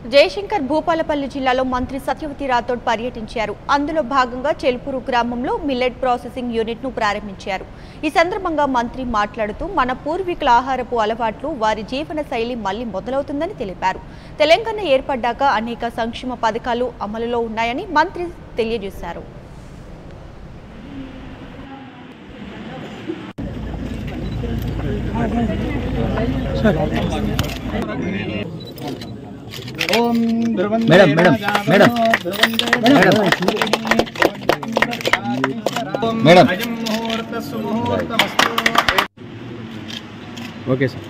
జయశంకర్ భూపాలపల్లి జిల్లాలో మంత్రి సత్యవతి రాథోడ్ పర్యటించారు అందులో భాగంగా చెల్పూరు గ్రామంలో మిల్లెట్ ప్రాసెసింగ్ యూనిట్ ను ప్రారంభించారు ఈ సందర్భంగా మంత్రి మాట్లాడుతూ మన పూర్వీకుల ఆహారపు అలవాట్లు వారి జీవన శైలి మళ్లీ మొదలవుతుందని తెలిపారు తెలంగాణ ఏర్పడ్డాక అనేక సంక్షేమ పథకాలు అమలులో ఉన్నాయని మంత్రి తెలియజేశారు ఓం ధ్రువందే madam, madam, madam. Madam madam. అయం ముహూర్త సుముహూర్తమస్తు ఓకే సార్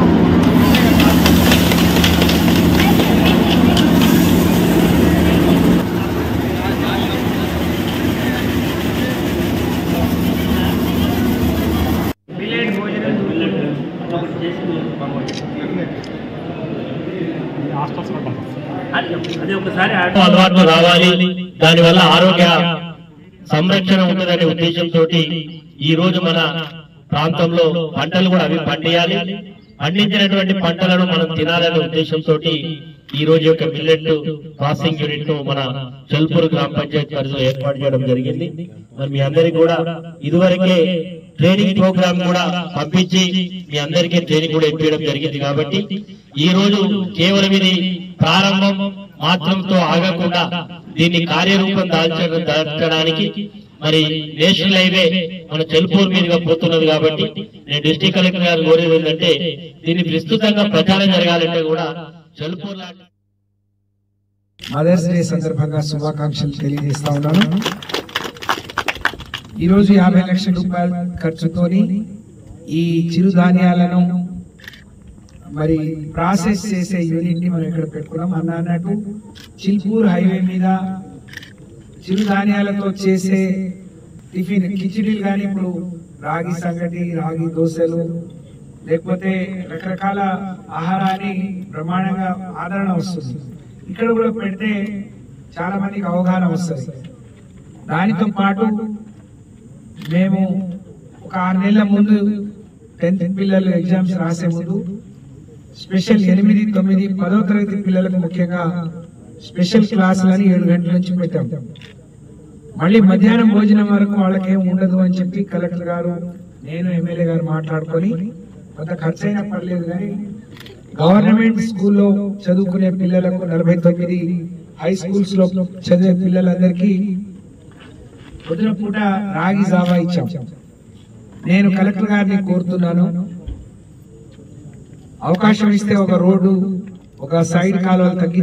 అది ఒకసారి అలవాట్లు రావాలి దానివల్ల ఆరోగ్య సంరక్షణ ఉంటుందనే ఉద్దేశంతో ఈ రోజు మన ప్రాంతంలో పంటలు కూడా అవి పండియాలి పండించినటువంటి పంటలను మనం తినాలనే ఉద్దేశంతో ఈ రోజు యొక్క మిల్లెట్ ప్రాసెసింగ్ యూనిట్ ను మన చెల్పూరు గ్రామ పంచాయతీ పరిధిలో ఏర్పాటు చేయడం జరిగింది మరి మీ అందరికీ కూడా ఇదివరకే ట్రైనింగ్ ప్రోగ్రామ్ కూడా పంపించి మీ అందరికీ ట్రైనింగ్ కూడా ఇప్పించడం జరిగింది కాబట్టి ఈ రోజు కేవలం ఇది ప్రారంభం మాత్రంతో ఆగకుండా దీన్ని కార్యరూపం దాల్చడం దాల్చడానికి మరి నేషనల్ హైవే మన చెల్పూర్ మీదుగా పోతున్నది కాబట్టి నేను డిస్ట్రిక్ట్ కలెక్టర్ గారు కోరేది ఏంటంటే దీన్ని విస్తృతంగా ప్రచారం జరగాలంటే కూడా చెల్పూర్ లాంటి మదర్స్ డే సందర్భంగా శుభాకాంక్షలు తెలియజేస్తా ఉన్నాను ఈరోజు యాభై లక్షల రూపాయల ఖర్చుతోని ఈ చిరుధాన్యాలను మరి ప్రాసెస్ చేసే యూనిట్ ని మనం ఇక్కడ పెట్టుకున్నాం అన్న అన్నట్టు చిల్పూర్ హైవే మీద చిరుధాన్యాలతో చేసే టిఫిన్ కిచిడీలు కానీ ఇప్పుడు రాగి సంగటి రాగి దోశలు లేకపోతే రకరకాల ఆహారాన్ని బ్రహ్మాండంగా ఆదరణ వస్తుంది ఇక్కడ కూడా పెడితే చాలా మందికి అవగాహన వస్తుంది దానితో పాటు మేము ఒక ఆరు నెలల ముందు టెన్త్ పిల్లలు ఎగ్జామ్స్ రాసే ముందు స్పెషల్ ఎనిమిది తొమ్మిది పదో తరగతి పిల్లలకు ముఖ్యంగా స్పెషల్ క్లాసులని ఏడు గంటల నుంచి పెట్టాం మళ్ళీ మధ్యాహ్నం భోజనం వరకు వాళ్ళకేం ఉండదు అని చెప్పి కలెక్టర్ గారు నేను ఎమ్మెల్యే గారు మాట్లాడుకొని కొంత ఖర్చు అయినా పర్లేదు కానీ గవర్నమెంట్ స్కూల్లో చదువుకునే పిల్లలకు నలభై తొమ్మిది హై స్కూల్స్ లో చదివే పిల్లలందరికీ పొద్దున పూట రాగి జావా ఇచ్చాం నేను కలెక్టర్ గారిని కోరుతున్నాను అవకాశం ఇస్తే ఒక రోడ్డు ఒక సైడ్ కాలువలు తగ్గి